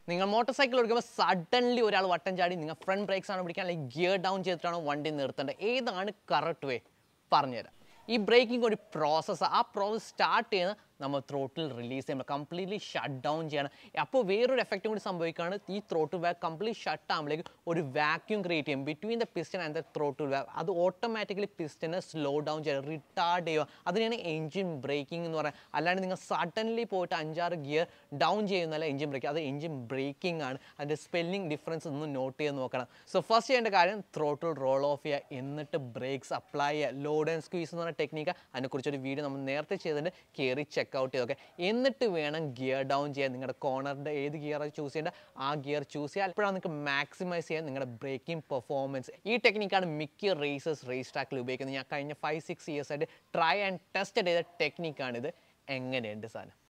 നിങ്ങൾ motor cycle ഓടിക്കുമ്പോൾ suddenly ഒരാൾ വട്ടം ചാടി നിങ്ങൾ ഫ്രണ്ട് ബ്രേക്സ് ആണ് പിടിക്കാൻ അല്ലെങ്കിൽ ഗിയർ ഡൗൺ ചെയ്തിട്ടാണോ വണ്ടി നിർത്തേണ്ടത് ഏതാണ് കറക്റ്റ് വേ പറഞ്ഞുതരാം ഈ ബ്രേക്കിംഗ് ഒരു പ്രോസസ്സ് ആ പ്രോസസ്സ് സ്റ്റാർട്ട് ചെയ്യുന്ന നമ്മൾ ത്രോട്ടിൽ റിലീസ് ചെയ്യുമ്പോൾ കംപ്ലീറ്റ്ലി ഷട്ട് ഡൗൺ ചെയ്യണം അപ്പോൾ വേറൊരു എഫക്റ്റും കൂടി സംഭവിക്കുകയാണ് ഈ ത്രോട്ടിൽ വാഗ് കംപ്ലീറ്റ് ഷട്ട് ആകുമ്പോഴേക്ക് ഒരു വാക്യൂം ക്രിയേറ്റ് ചെയ്യും between the piston and the throttle വാഗ് അത് ഓട്ടോമാറ്റിക്കലി പിസ്റ്റനെ സ്ലോ ഡൗൺ ചെയ്യുക റിട്ടാർഡ് ചെയ്യുക അതിനാണ് എഞ്ചിൻ ബ്രേക്കിംഗ് എന്ന് പറയുന്നത് അല്ലാണ്ട് നിങ്ങൾ സഡൻലി പോയിട്ട് അഞ്ചാറ് ഗിയർ ഡൗൺ ചെയ്യുന്നല്ല എഞ്ചിൻ ബ്രേക്ക് അത് എഞ്ചിൻ ബ്രേക്കിംഗ് ആണ് അതിൻ്റെ സ്പെല്ലിംഗ് ഡിഫറൻസ് ഒന്ന് നോട്ട് ചെയ്ത് നോക്കണം സോ ഫസ്റ്റ് ചെയ്യേണ്ട കാര്യം ത്രോട്ടിൽ റോൾ ഓഫ് ചെയ്യുക എന്നിട്ട് ബ്രേക്സ് അപ്ലൈ ചെയ്യുക ലോഡ് ആൻഡ് സ്ക്വീസ് എന്ന് പറഞ്ഞ ടെക്നിക്ക് അതിനെക്കുറിച്ചൊരു വീഡിയോ നമ്മൾ നേരത്തെ ചെയ്തിട്ട് കയറി ചെക്കൗട്ട് ചെയ്തൊക്കെ എന്നിട്ട് വേണം ഗിയർ ഡൗൺ ചെയ്യാൻ നിങ്ങളുടെ കോർണറിൻ്റെ ഏത് ഗിയർ ചൂസ് ചെയ്യേണ്ട ആ ഗിയർ ചൂസ് ചെയ്യുക അപ്പോഴാണ് നിങ്ങൾക്ക് മാക്സിമൈസ് ചെയ്യാൻ നിങ്ങളുടെ ബ്രേക്കിംഗ് പെർഫോമൻസ് ഈ ടെക്നിക്കാണ് മിക്ക റേസേഴ്സ് റേസ് ട്രാക്കിൽ ഉപയോഗിക്കുന്നത് ഞാൻ കഴിഞ്ഞ ഫൈവ് സിക്സ് ഇയേഴ്സ് ആയിട്ട് ട്രൈ ആൻഡ് ടെസ്റ്റ് ചെയ്ത ടെക്നിക്കാണിത് എങ്ങനെയുണ്ട് സാധനം